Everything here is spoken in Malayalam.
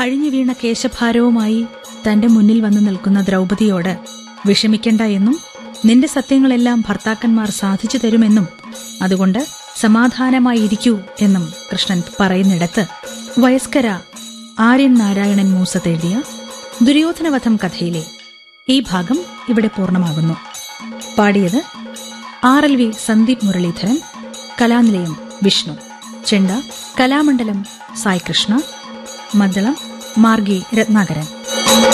അഴിഞ്ഞു വീണ കേശഭാരവുമായി തന്റെ മുന്നിൽ വന്നു നിൽക്കുന്ന ദ്രൗപദിയോട് വിഷമിക്കണ്ട എന്നും നിന്റെ സത്യങ്ങളെല്ലാം ഭർത്താക്കന്മാർ സാധിച്ചു തരുമെന്നും അതുകൊണ്ട് സമാധാനമായിരിക്കൂ എന്നും കൃഷ്ണൻ പറയുന്നിടത്ത് വയസ്കര ആര്യൻ നാരായണൻ മൂസത്ത് എഴുതിയ ദുര്യോധനവധം കഥയിലെ ഈ ഭാഗം ഇവിടെ പൂർണ്ണമാകുന്നു പാടിയത് R L V Sandeep Muraleedharan Kalanilayam Vishnu ചെണ്ട കലാമണ്ഡലം സായികൃഷ്ണ മദ്ദളം മാർഗി രത്നാകരൻ